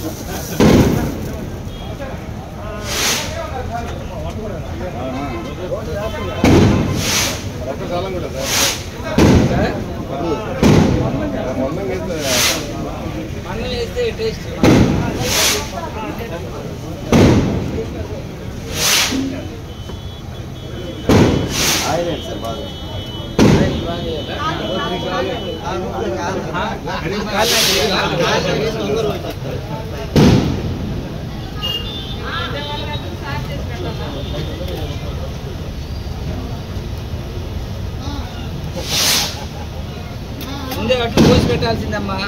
అన్నం వేస్తే టేస్ట్ ముందే అట్లు పోసి పెట్టాల్సిందమ్మా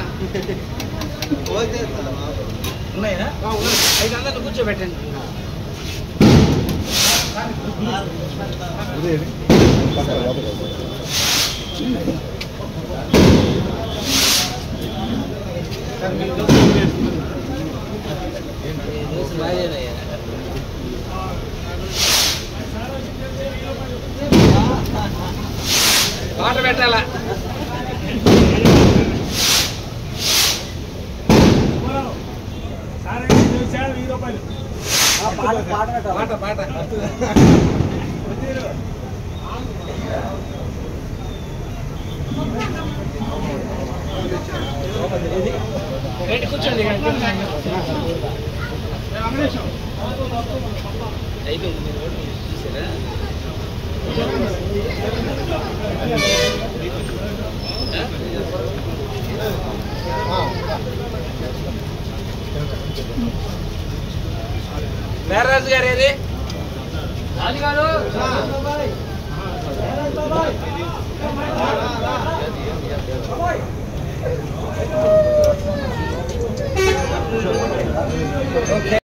ఉన్నాయా ఐదు వందలు కూర్చోబెట్టండి ఈ దోశ బాగాలేదయ్యా. వాటర్ పెట్టాలా పాట పాట రండి కూర్చోండి అయిపోయింది మీరు ఓటు చూసారా మేరాజు గారు ఏది రాజు గారు ఓకే